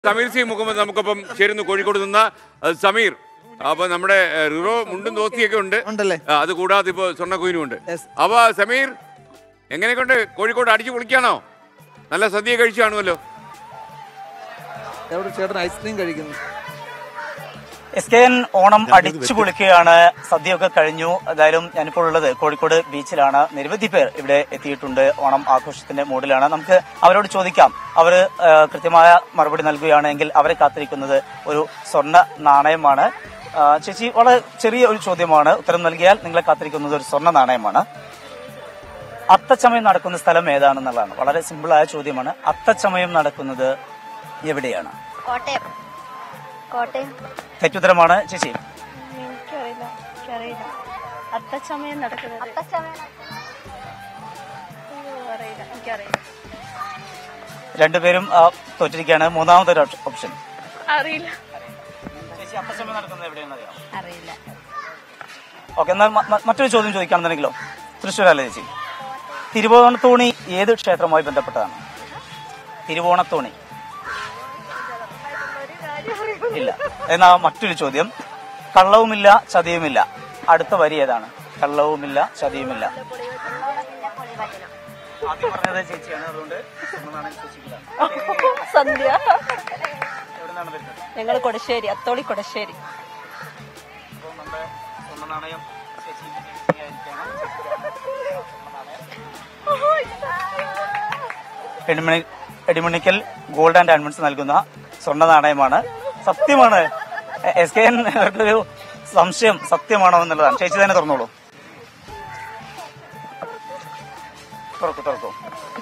Sameer C Muhammad നമുക്കൊപ്പം ചേരുന്നു കോഴിക്കോട് നിന്ന് അഹ് സമീർ അപ്പൊ നമ്മുടെ അഹ് റിറോ മുണ്ടും ദോസ്തിയൊക്കെ ഉണ്ട് ഉണ്ടല്ലേ ആ, അത് കൂടാതെ ഇപ്പൊ സ്വർണ്ണ കോയിനും ഉണ്ട് Yes. അപ്പൊ സമീർ എങ്ങനെയൊക്കെ കോഴിക്കോട് അടിച്ചു പൊളിക്കാണോ നല്ല സദ്യ കഴിച്ചു കാണുമല്ലോ എവിടെ ചേട്ടൻ ഐസ്ക്രീം കഴിക്കുന്നു എസ് കെ എൻ ഓണം അടിച്ചു പൊളിക്കുകയാണ് സദ്യയൊക്കെ കഴിഞ്ഞു എന്തായാലും ഞാനിപ്പോൾ ഉള്ളത് കോഴിക്കോട് ബീച്ചിലാണ് നിരവധി പേർ ഇവിടെ എത്തിയിട്ടുണ്ട് ഓണം ആഘോഷത്തിന്റെ മൂഡിലാണ് നമുക്ക് അവരോട് ചോദിക്കാം അവർ കൃത്യമായ മറുപടി നൽകുകയാണെങ്കിൽ അവരെ കാത്തിരിക്കുന്നത് ഒരു സ്വർണ്ണ നാണയമാണ് ആ, ചേച്ചി വളരെ ചെറിയ ഒരു ചോദ്യമാണ് ഉത്തരം നൽകിയാൽ നിങ്ങളെ കാത്തിരിക്കുന്നത് ഒരു സ്വർണ്ണ നാണയമാണ് അത്തച്ചമയം നടക്കുന്ന സ്ഥലം ഏതാണെന്നുള്ളതാണ് വളരെ സിമ്പിളായ ചോദ്യമാണ് അത്തച്ചമയം നടക്കുന്നത് എവിടെയാണ് കോട്ടയം കോട്ടയം തെറ്റുത്തരമാണ് ചേച്ചി എനിക്കറിയില്ല എനിക്കറിയില്ല അത്തച്ചമയം നടക്കുന്നത് അയ്യോ, അറിയില്ല എനിക്കറിയില്ല രണ്ടുപേരും ആ, തോറ്റിരിക്കുകയാണ് മൂന്നാമത്തെ ഒരു ഓപ്ഷൻ അറിയില്ല ചേച്ചി അത്തച്ചമയം നടക്കുന്നത് എവിടെയാണെന്ന് അറിയാം അറിയില്ല ഓക്കെ എന്നാൽ മ- മ- മറ്റൊരു ചോദ്യം ചോദിക്കുകയാണെന്നുണ്ടെങ്കിലോ തൃശ്ശൂരല്ലേ ചേച്ചി തിരുവോണത്തോണി ഏത് ക്ഷേത്രവുമായി ബന്ധപ്പെട്ടതാണ് തിരുവോണത്തോണി ഇല്ല എന്നാ മറ്റൊരു ചോദ്യം കള്ളവുമില്ല ചതിയുമില്ല അടുത്ത വരി ഏതാണ് കള്ളവുമില്ല ചതിയുമില്ല ആദ്യം പറഞ്ഞത് ചേച്ചിയാണ് അതുകൊണ്ട് ഒന്നാണ് ചേച്ചിക്കിതാണ്. സന്ധ്യ എവിടുന്നാണ് വരുന്നത് ഞങ്ങൾ കൊടശ്ശേരി അത്തോളി കൊടശ്ശേരി അപ്പോൾ നമ്മുടെ സ്വർണ്ണ നാണയം ചേച്ചി ചേച്ചിയായിരിക്കണം. എടിമണി എടിമണിക്കൽ ഗോൾഡ് ആൻഡ് ഡയമണ്ട്സ് നൽകുന്ന സ്വർണ്ണ നാണയമാണ് സത്യമാണ് എസ് കെ എൻ ഒരു സംശയം സത്യമാണോ എന്നുള്ളതാണ് ചേച്ചി തന്നെ തുറന്നോളൂ തുറക്കൂ തുറക്കൂ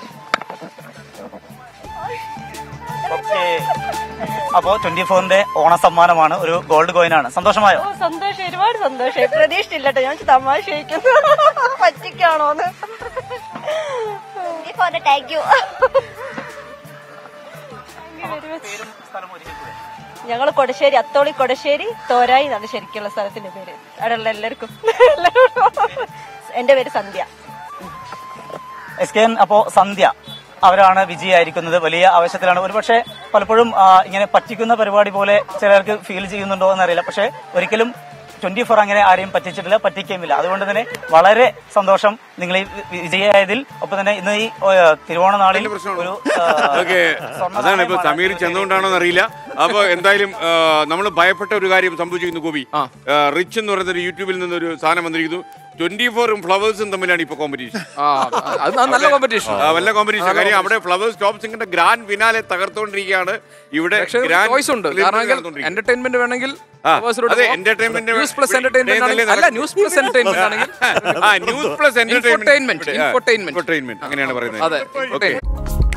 ഓക്കെ അപ്പോ ട്വന്റി ഫോറിന്റെ ഓണ സമ്മാനമാണ് ഒരു ഗോൾഡ് കോയിൻ ആണ് സന്തോഷമായോ ഓ സന്തോഷം ഒരുപാട് സന്തോഷം പ്രതീക്ഷിച്ചില്ല കേട്ടോ ഞാൻ തമാശ കഴിക്കുന്നു പറ്റിക്കാണോന്ന് താങ്ക് യു ഞങ്ങൾ കൊടശ്ശേരി അത്തോളി കൊടശ്ശേരി തോരായി എന്നാണ് ശരിക്കുള്ള സ്ഥലത്തിന്റെ പേര് അവിടെയുള്ള എല്ലാവർക്കും എന്റെ പേര് സന്ധ്യ എസ് കെ എൻ അപ്പോ സന്ധ്യ അവരാണ് വിജയായിരിക്കുന്നത് വലിയ ആവശ്യത്തിലാണ് ഒരുപക്ഷെ പലപ്പോഴും ആ, ഇങ്ങനെ പറ്റിക്കുന്ന പരിപാടി പോലെ ചിലർക്ക് ഫീൽ ചെയ്യുന്നുണ്ടോ എന്നറിയില്ല പക്ഷെ ഒരിക്കലും ട്വന്റി ഫോർ അങ്ങനെ ആരെയും പറ്റിച്ചിട്ടില്ല പറ്റിക്കുകയുമില്ല അതുകൊണ്ട് തന്നെ വളരെ സന്തോഷം നിങ്ങൾ ഈ വി- വിജയായതിൽ ഒപ്പം തന്നെ ഇന്ന് ഈ ഓ, തിരുവോണ നാളിൽ ഒരു ആ, ഓക്കെ സ്വർണ്ണ അതാണ് ഇപ്പൊ നാണയമാണ് സമീർ ചെന്നുകൊണ്ടാണോ എന്നറിയില്ല അപ്പൊ എന്തായാലും നമ്മൾ ഭയപ്പെട്ട ഒരു കാര്യം സംഭവിച്ചിരിക്കുന്നു ഗോപി റിച്ച് എന്ന് പറയുന്ന ഒരു യൂട്യൂബിൽ നിന്നൊരു സാധനം വന്നിരിക്കുന്നു ട്വന്റി ഫോറും ഫ്ലവേഴ്സും തമ്മിലാണ് ഇപ്പൊ കോമ്പറ്റീഷൻ ആ അത് ന- നല്ല കോമ്പറ്റീഷൻ വല്ല കോമ്പറ്റീഷൻ കാര്യം അവിടെ ഫ്ലവേഴ്സ് ടോപ്പ് സിംഗിന്റെ ഗ്രാൻഡ് ഫിനാലെ തകർത്തോണ്ടിരിക്കുകയാണ് ഇവിടെ പക്ഷേ grand ചോയ്സ് ഉണ്ട് preliminary കാരണം നടന്നുകൊണ്ടിരിക്കുകയാണ്. എന്റർടൈൻമെന്റ് വേണമെങ്കിൽ ആ, ഫ്ലവേഴ്സിലൂടെ അതെ, പോകാം. entertainment ന്യൂസ് പ്ലസ് ഇവിടെ എന്റർടൈൻമെന്റ് ആണെങ്കിൽ ഇവിടെയല്ലേ അല്ല ന്യൂസ് പ്ലസ് എന്റർടൈൻമെന്റ് ആണെങ്കിൽ ആ news plus Infotainment, infotainment. Entertainment അങ്ങനെയാണ് പറയുന്നത് അതെ ഓക്കെ